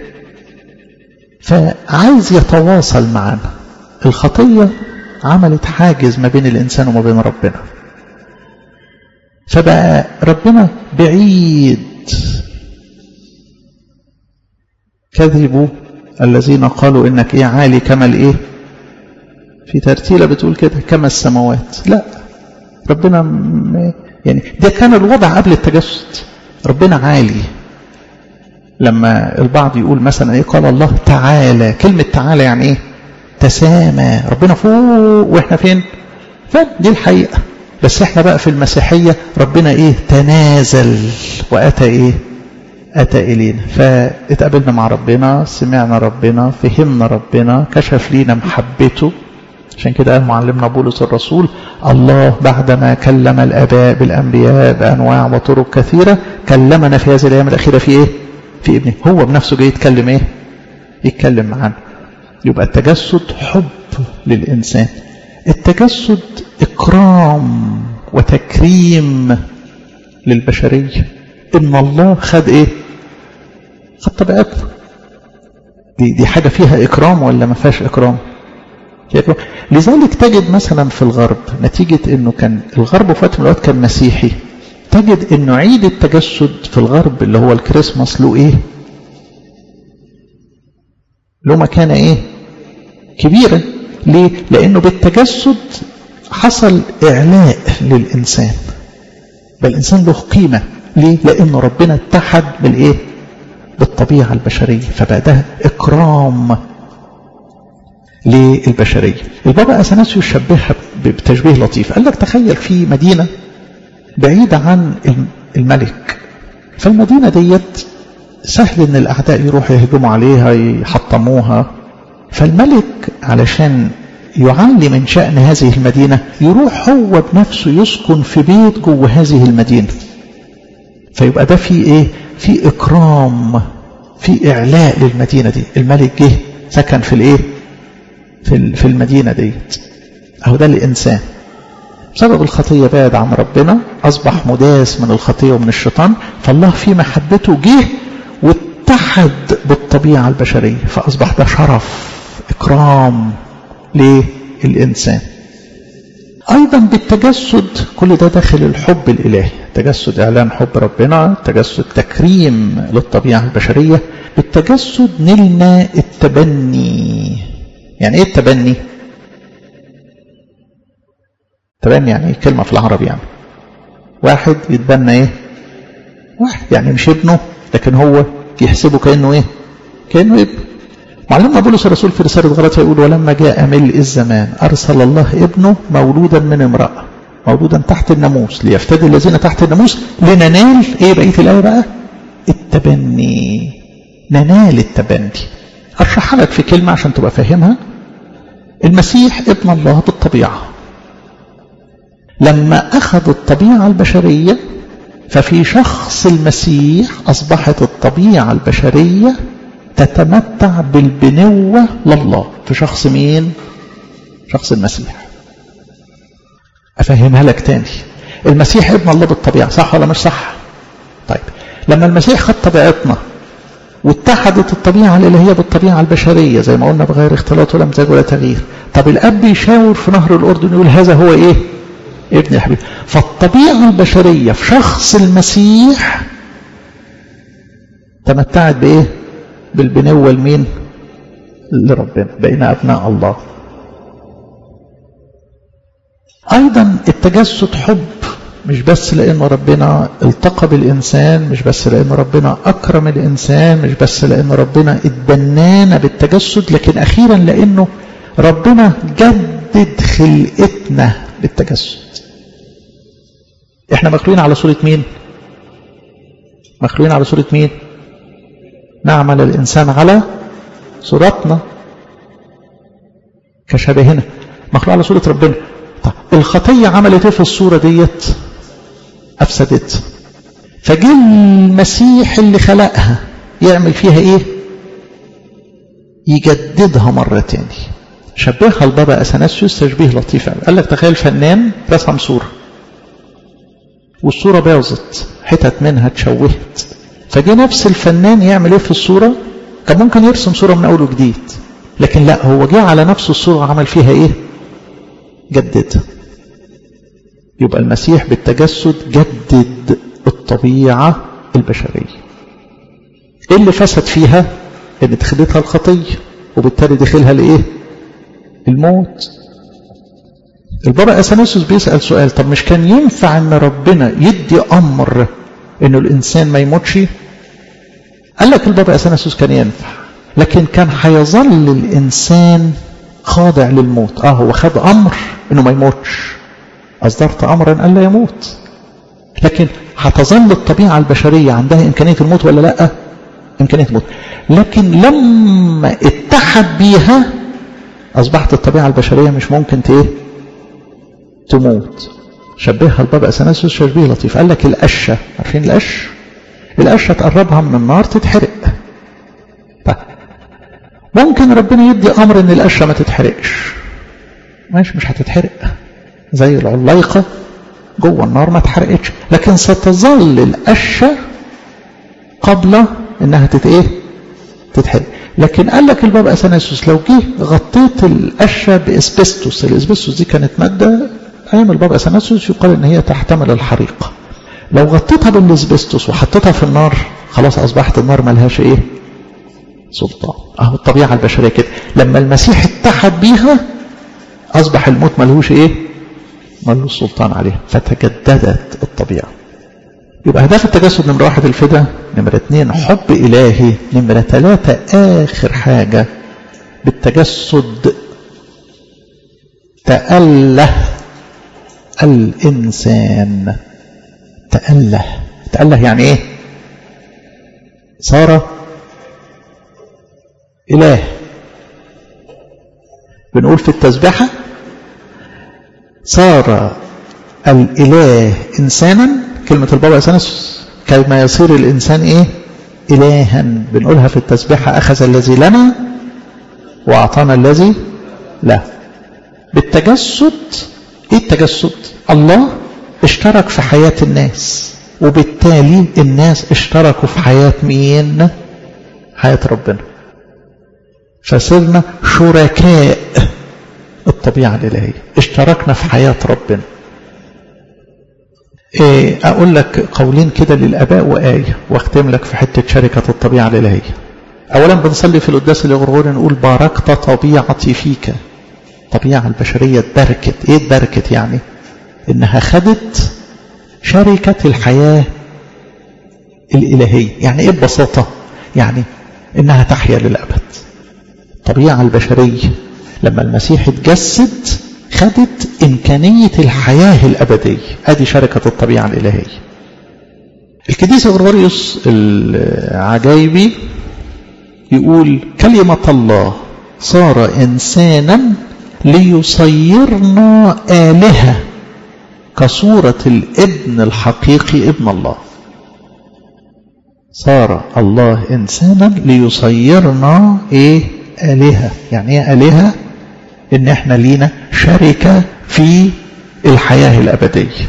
فعايز يتواصل معنا الخطية عملت حاجز ما بين الإنسان وما بين ربنا فبقى ربنا بعيد كذبوا الذين قالوا إنك إيه عالي كما الإيه في ترتيلة بتقول كده كما السماوات لا ربنا يعني ده كان الوضع قبل التجسد ربنا عالي لما البعض يقول مثلا ايه قال الله تعالى كلمة تعالى يعني ايه تسامى ربنا فوق واحنا فين فين دي الحقيقة بس احنا بقى في المسيحية ربنا ايه تنازل واتى ايه اتى الينا فاتقابلنا مع ربنا سمعنا ربنا فهمنا ربنا كشف لينا محبته عشان كده قال معلمنا بولس الرسول الله بعدما كلم الاباء بالانبياء بانواع وطرق كثيره كلمنا في هذه الايام الاخيره في ايه في ابنه هو بنفسه جاي يتكلم ايه يتكلم معانا يبقى التجسد حب للإنسان التجسد إكرام وتكريم للبشرية إن الله خد إيه خد طبيعتنا دي, دي حاجة فيها إكرام ولا ما فيهاش إكرام إكرام لذلك تجد مثلا في الغرب نتيجة أنه كان الغرب في وقت من الأوقات كان مسيحي تجد أنه عيد التجسد في الغرب اللي هو الكريسماس له إيه له مكانة إيه كبيرة ليه لأنه بالتجسد حصل إعلاء للإنسان بل الإنسان له قيمة ليه لأنه ربنا اتحد بالإيه بالطبيعة البشرية فبقى ده إكرام للبشرية البابا أثناسيوس شبهها بتشبيه لطيف قال لك تخيل في مدينة بعيدة عن الملك فالمدينة ديت سهل ان الاعداء يروحوا يهجموا عليها يحطموها فالملك علشان يعلي من شأن هذه المدينة يروح هو بنفسه يسكن في بيت جوه هذه المدينة فيبقى ده في ايه في اكرام في إعلاء للمدينة دي الملك جه سكن في الإيه في في المدينة ديت أهو ده الإنسان بسبب الخطية بعد عن ربنا أصبح مداس من الخطية ومن الشيطان فالله في محبته جه واتحد بالطبيعة البشرية فأصبح ده شرف إكرام للإنسان أيضا بالتجسد كل ده داخل الحب الإلهي تجسد إعلان حب ربنا تجسد تكريم للطبيعة البشرية بالتجسد نلنا التبني يعني إيه التبني تبني يعني كلمة في العربي يعني واحد يتبنى إيه واحد يعني مش ابنه لكن هو يحسبه كأنه إيه كأنه ابن معلمنا بولس الرسول في رسالة غلطة يقول ولما جاء ملء الزمان أرسل الله ابنه مولودا من امرأة مولودا تحت الناموس ليفتدي الذين تحت الناموس لننال ايه بقية الآية بقى التبني ننال التبني أشرحها لك في كلمة عشان تبقى فاهمها المسيح ابن الله بالطبيعة لما أخذ الطبيعة البشرية ففي شخص المسيح أصبحت الطبيعة البشرية تتمتع بالبنوة لله في شخص مين شخص المسيح أفهمها لك تاني المسيح ابن الله بالطبيعة صح ولا مش صح طيب لما المسيح خد طبيعتنا واتحدت الطبيعة الإلهية بالطبيعة البشرية زي ما قلنا بغير اختلاط ولا امزاج ولا تغيير طب الأب يشاور في نهر الأردن يقول هذا هو إيه ابن يا حبيبي فالطبيعة البشرية في شخص المسيح تمتعت بإيه بالبنوة لمين لربنا بقينا أبناء الله أيضا التجسد حب مش بس لأنه ربنا التقى بالإنسان مش بس لأنه ربنا أكرم الإنسان مش بس لأنه ربنا اتبنانا بالتجسد لكن أخيرا لأنه ربنا جدد خلقتنا بالتجسد احنا مخلوقين على صورة مين مخلوقين على صورة مين نعمل الإنسان على صورتنا كشبهنا مخلوق على صورة ربنا طيب الخطية عملت ايه في الصورة ديت أفسدت فجه المسيح اللي خلقها يعمل فيها ايه يجددها مرة تاني شبهها البابا أثناسيوس تشبيه لطيف قال لك تخيل فنان رسم صورة والصورة باظت حتت منها اتشوهت فجه نفس الفنان يعمل ايه في الصورة كان ممكن يرسم صورة من أول وجديد لكن لا هو جه على نفس الصورة عمل فيها ايه جددها يبقى المسيح بالتجسد جدد الطبيعة البشرية ايه اللي فسد فيها ان دخلتها الخطية وبالتالي دخلها لايه الموت البابا اثناسيوس بيسأل سؤال طب مش كان ينفع ان ربنا يدي امر انه الانسان ما يموتش قال لك البابا اثناسيوس كان ينفع لكن كان هيظل الانسان خاضع للموت اه هو خد امر انه ما يموتش اصدرت امرا الا يموت لكن هتظل الطبيعه البشريه عندها امكانيه الموت ولا لا امكانيه الموت لكن لما اتحد بيها اصبحت الطبيعه البشريه مش ممكن ايه تموت شبهها البابا اثناسيوس تشبيه لطيف قال لك القشه عارفين القش القشه تقربها من النار تتحرق طيب ممكن ربنا يدي امر ان القشه ما تتحرقش ماشي مش هتتحرق زي العلايقه جوه النار ما اتحرقتش لكن ستظل القشه قبل انها تت ايه تتحرق لكن قال لك البابا اثناسيوس لو جه غطيت القشه باسبستوس الاسبستوس دي كانت ماده ايام البابا اثناسيوس يقال ان هي تحتمل الحريق لو غطيتها بالاسبستوس وحطيتها في النار خلاص اصبحت النار ملهاش ايه سلطان اهو الطبيعه البشريه كده لما المسيح اتحد بيها اصبح الموت ملهوش ايه ملهوش سلطان عليها فتجددت الطبيعه يبقى هدف التجسد نمرة واحد الفدا نمرة اتنين حب إلهي نمرة ثلاثة آخر حاجة بالتجسد تأله الإنسان تأله تأله يعني إيه صار إله بنقول في التسبيحة صار الإله إنسانا كلمة البابا أثناسيوس كما يصير الإنسان إيه إلها بنقولها في التسبيحة أخذ الذي لنا وأعطانا الذي له بالتجسد إيه التجسد الله اشترك في حياة الناس وبالتالي الناس اشتركوا في حياة مين حياة ربنا فصرنا شركاء الطبيعة الإلهية اشتركنا في حياة ربنا إيه أقول لك قولين كده للأباء وآية واختم لك في حتة شركة الطبيعة الإلهية أولا بنصلي في القداس الغرغوري نقول باركت طبيعتي فيك الطبيعة البشرية اتبركت ايه اتبركت يعني انها خدت شركة الحياة الإلهية يعني ايه ببساطة يعني انها تحيا للأبد الطبيعة البشرية لما المسيح اتجسد خدت إمكانية الحياة الأبدية ادي شركة الطبيعة الإلهية القديس غرغوريوس العجايبي يقول كلمة الله صار إنسانا ليصيرنا آلهة كصورة الابن الحقيقي ابن الله صار الله إنسانا ليصيرنا إيه آلهة يعني إيه آلهة إن إحنا لينا شركة في الحياة الأبدية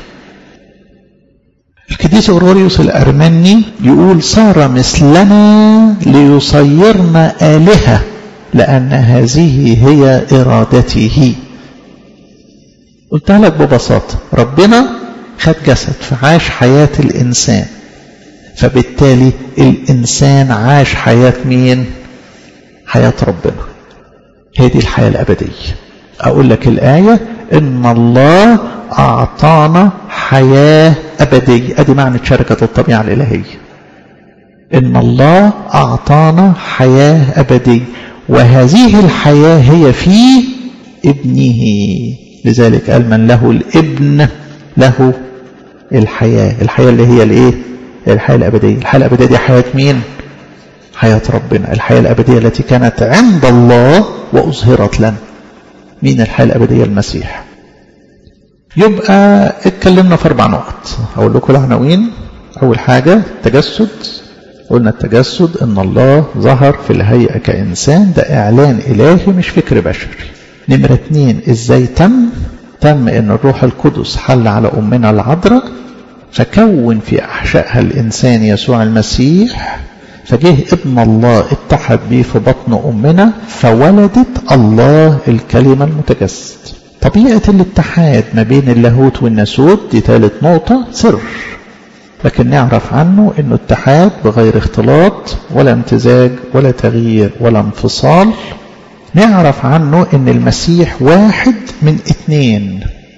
القديس غرغوريوس الأرمني يقول صار مثلنا ليصيرنا آلهة لأن هذه هي إرادته قلتها لك ببساطة ربنا خد جسد فعاش حياة الإنسان فبالتالي الإنسان عاش حياة مين حياة ربنا هي دي الحياة الأبدية أقول لك الآية إن الله أعطانا حياة أبدية أدي معنى شركة الطبيعة الإلهية إن الله أعطانا حياة أبدية وهذه الحياة هي في ابنه لذلك قال من له الابن له الحياة الحياة اللي هي الايه الحياة الأبدية الحياة الأبدية دي حياة مين حياة ربنا الحياة الأبدية التي كانت عند الله وأظهرت لنا مين الحياة الأبدية المسيح يبقى اتكلمنا في أربع نقط أقول لكم العناوين أول حاجة التجسد قلنا التجسد ان الله ظهر في الهيئة كإنسان ده إعلان إلهي مش فكر بشري نمرة اتنين إزاي تم تم ان الروح القدس حل على أمنا العذراء فكون في أحشائها الإنسان يسوع المسيح فجه ابن الله اتحد به في بطن أمنا فولدت الله الكلمة المتجسد طبيعة الاتحاد ما بين اللاهوت والناسوت دي ثالث نقطة سر لكن نعرف عنه انه اتحاد بغير اختلاط ولا امتزاج ولا تغيير ولا انفصال نعرف عنه ان المسيح واحد من اتنين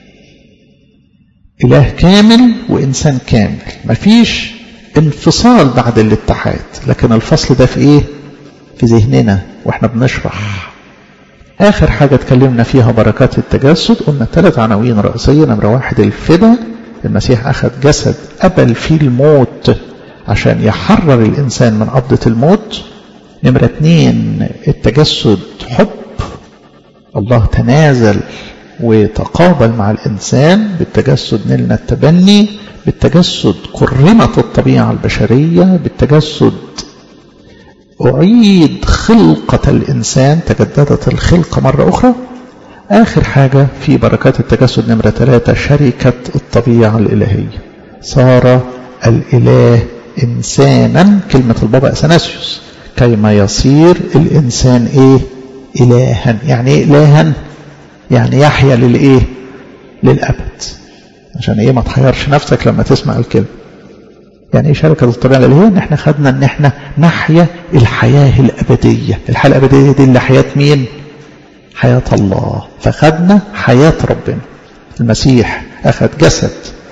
اله كامل وانسان كامل مفيش انفصال بعد الاتحاد لكن الفصل ده في ايه في ذهننا واحنا بنشرح اخر حاجة اتكلمنا فيها بركات التجسد قلنا ثلاث عناوين رئيسية نمرة واحد الفدا المسيح أخذ جسد قبل فيه الموت عشان يحرر الإنسان من قبضة الموت نمرة اتنين التجسد حب الله تنازل وتقابل مع الإنسان بالتجسد نلنا التبني بالتجسد كرمت الطبيعة البشرية بالتجسد أعيد خلقة الإنسان تجددت الخلقة مرة أخرى آخر حاجة في بركات التجسد نمرة ثلاثة شركة الطبيعة الإلهية صار الإله إنسانا كلمة البابا أثناسيوس كيما يصير الإنسان إيه إلها يعني إيه إلها يعني يحيا للإيه للأبد عشان إيه ما تحيرش نفسك لما تسمع الكلمة يعني ايه شركة الطبيعة الإلهية ان احنا خدنا ان احنا نحيا الحياة الأبدية الحياة الأبدية دي اللي حياة مين حياة الله فخدنا حياة ربنا المسيح أخذ جسد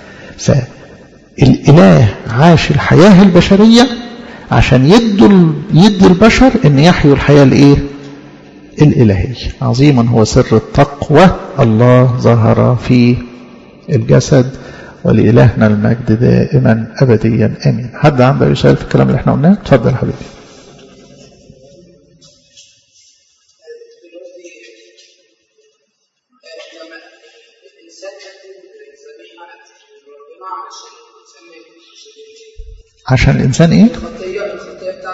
فالإله عاش الحياة البشرية عشان يدوا يدي البشر ان يحيوا الحياة الايه الإلهية عظيما هو سر التقوى الله ظهر في الجسد ولإلهنا المجد دائما أبديا آمين حد عنده أي سؤال في الكلام اللي احنا قلناه اتفضل حبيبي عشان الإنسان إيه؟ الخطية الخطية بتاعته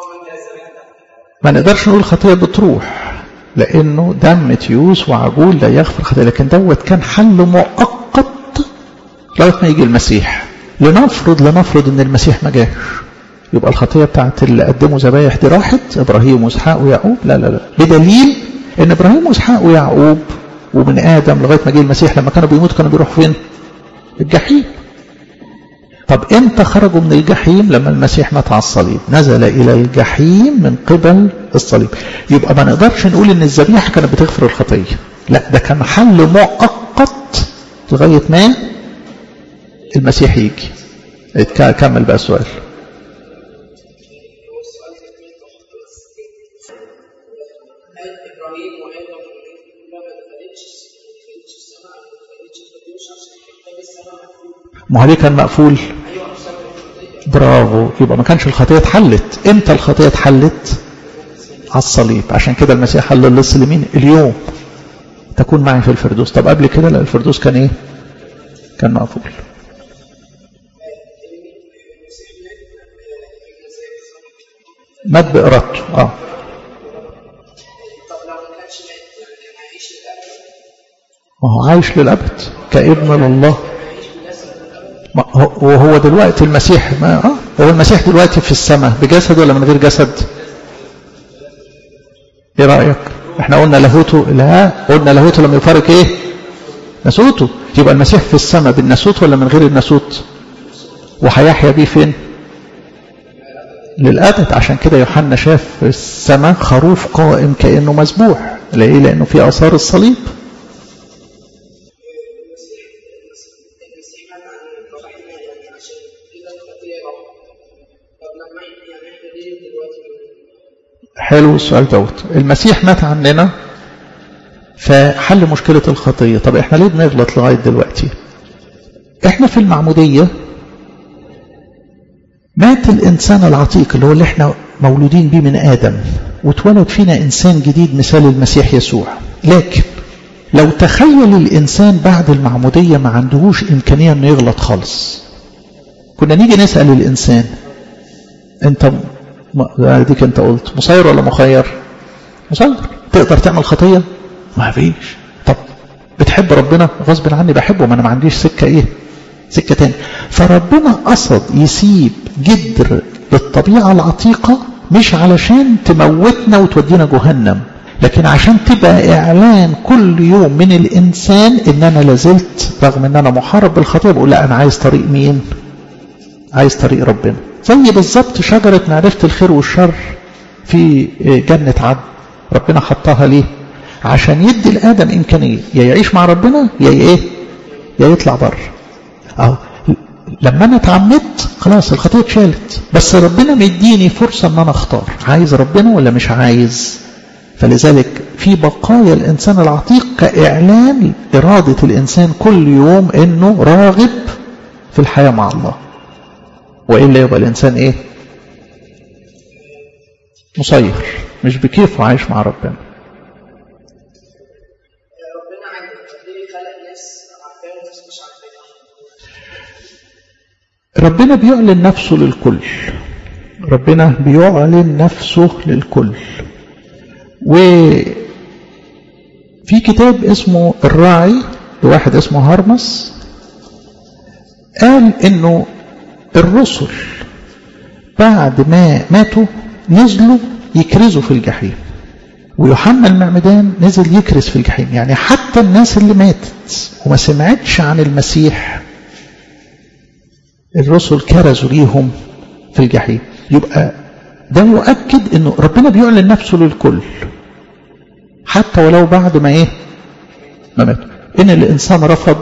ما نقدرش نقول خطية بتروح لأنه دم تيوس وعجول لا يغفر خطية لكن دوت كان حل مؤقت لغاية ما يجي المسيح لنفرض لنفرض ان المسيح ما جاش يبقى الخطية بتاعت اللي قدموا ذبايح دي راحت ابراهيم واسحاق ويعقوب لا لا لا بدليل ان ابراهيم واسحاق ويعقوب ومن ادم لغايه ما جه المسيح لما كانوا بيموتوا كانوا بيروحوا فين؟ الجحيم. طب امتى خرجوا من الجحيم؟ لما المسيح مات على الصليب، نزل الى الجحيم من قبل الصليب. يبقى ما نقدرش نقول ان الذبيحه كانت بتغفر الخطيه. لا ده كان حل مؤقت لغايه ما المسيح يجي. كمل بقى السؤال. ما هو كان مقفول برافو يبقى ما كانش الخطيه اتحلت امتى الخطيه اتحلت على الصليب عشان كده المسيح قال للص اليمين اليوم تكون معي في الفردوس طب قبل كده لا الفردوس كان ايه كان مقفول مات بإرادته اه ما هو عايش للأبد كابن لله وهو دلوقتي المسيح ما اه هو المسيح دلوقتي في السماء بجسد ولا من غير جسد ايه رايك احنا قلنا لاهوته لا قلنا لاهوته لم يفارق ايه ناسوته يبقى المسيح في السماء بالناسوت ولا من غير الناسوت وهيحيا بيه فين للأبد عشان كده يوحنا شاف في السماء خروف قائم كأنه مذبوح ليه لأنه في آثار الصليب حلو السؤال دوت المسيح مات عننا فحل مشكلة الخطية طب احنا ليه بنغلط لغاية دلوقتي احنا في المعمودية مات الإنسان العتيق اللي هو اللي احنا مولودين بيه من آدم واتولد فينا إنسان جديد مثال المسيح يسوع لكن لو تخيل الإنسان بعد المعمودية ما عندهوش إمكانية أنه يغلط خالص كنا نيجي نسأل الإنسان أنت ديك أنت قلت مسير ولا مخير مسير تقدر تعمل خطية ما فيش طب بتحب ربنا غصب عني بحبه ما أنا ما عنديش سكة إيه سكة تاني فربنا قصد يسيب جدر للطبيعة العتيقة مش علشان تموتنا وتودينا جهنم لكن عشان تبقى إعلان كل يوم من الإنسان إن أنا لازلت رغم إن أنا محارب بالخطية بقول لا أنا عايز طريق مين عايز طريق ربنا زي بالظبط شجرة معرفة الخير والشر في جنة عدن ربنا حطها ليه عشان يدي لآدم إمكانية يا يعيش مع ربنا يا إيه يا يطلع بره أهو لما انا اتعمدت خلاص الخطيه اتشالت بس ربنا مديني فرصه ان انا اختار عايز ربنا ولا مش عايز فلذلك في بقايا الانسان العتيق كاعلان اراده الانسان كل يوم انه راغب في الحياه مع الله والا يبقى الانسان ايه مسير مش بكيفه عايش مع ربنا ربنا بيعلن نفسه للكل ربنا بيعلن نفسه للكل وفي كتاب اسمه الراعي لواحد اسمه هرمس قال انه الرسل بعد ما ماتوا نزلوا يكرزوا في الجحيم ويوحنا المعمدان نزل يكرز في الجحيم يعني حتى الناس اللي ماتت وما سمعتش عن المسيح الرسل كرزوا ليهم في الجحيم يبقى ده يؤكد انه ربنا بيعلن نفسه للكل حتى ولو بعد ما ايه ما مات ان الانسان رفض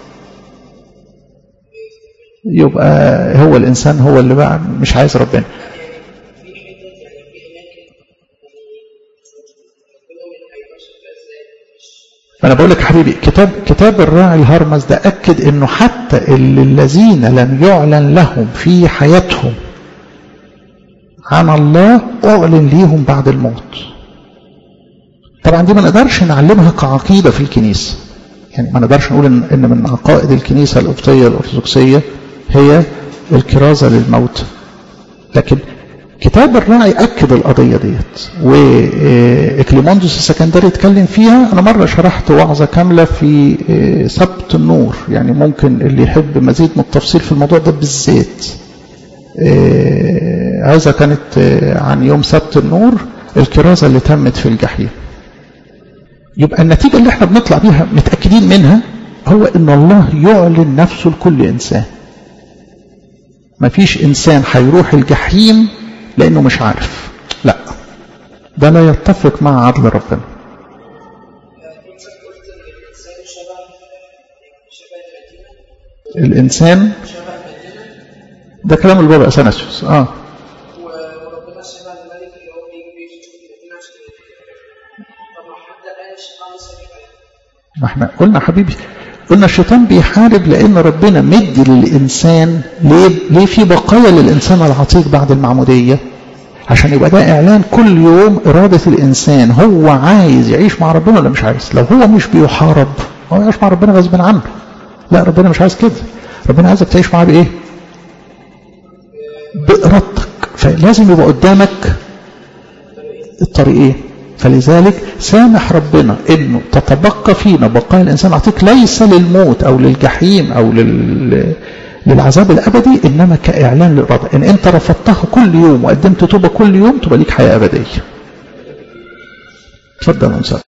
يبقى هو الانسان هو اللي بقى مش عايز ربنا فانا بقول لك حبيبي كتاب كتاب الراعي الهرمز ده اكد انه حتى اللي الذين لم يعلن لهم في حياتهم عن الله اعلن ليهم بعد الموت طبعا دي ما نقدرش نعلمها كعقيده في الكنيسه يعني ما نقدرش نقول ان, إن من عقائد الكنيسه القبطيه الارثوذكسيه هي الكرازه للموت لكن كتاب الراعي أكد القضية ديت وإكليموندوس السكندري اتكلم فيها أنا مرة شرحت وعظة كاملة في سبت النور يعني ممكن اللي يحب مزيد من التفصيل في الموضوع ده بالذات هذا كانت عن يوم سبت النور الكرازة اللي تمت في الجحيم يبقى النتيجة اللي احنا بنطلع بيها متأكدين منها هو ان الله يعلن نفسه لكل انسان مفيش انسان هيروح الجحيم لانه مش عارف لا ده لا يتفق مع عدل ربنا الانسان ده كلام البابا اثناسيوس اه وربنا شبه الملك اللي هو بيجي بيجي نفس طب ما حد قال الشيطان يسبح ما احنا قلنا حبيبي قلنا الشيطان بيحارب لان ربنا مدي للانسان ليه ليه في بقايا للانسان العتيق بعد المعموديه عشان يبقى ده اعلان كل يوم اراده الانسان هو عايز يعيش مع ربنا ولا مش عايز لو هو مش بيحارب هو يعيش مع ربنا غصب عنه لا ربنا مش عايز كده ربنا عايزك تعيش معاه بايه بارادتك فلازم يبقى قدامك الطريقين فلذلك سامح ربنا انه تتبقى فينا بقايا الانسان العتيق ليس للموت او للجحيم او لل للعذاب الابدي انما كاعلان للاراده ان انت رفضتها كل يوم وقدمت توبه كل يوم تبقى ليك حياه ابديه اتفضل يا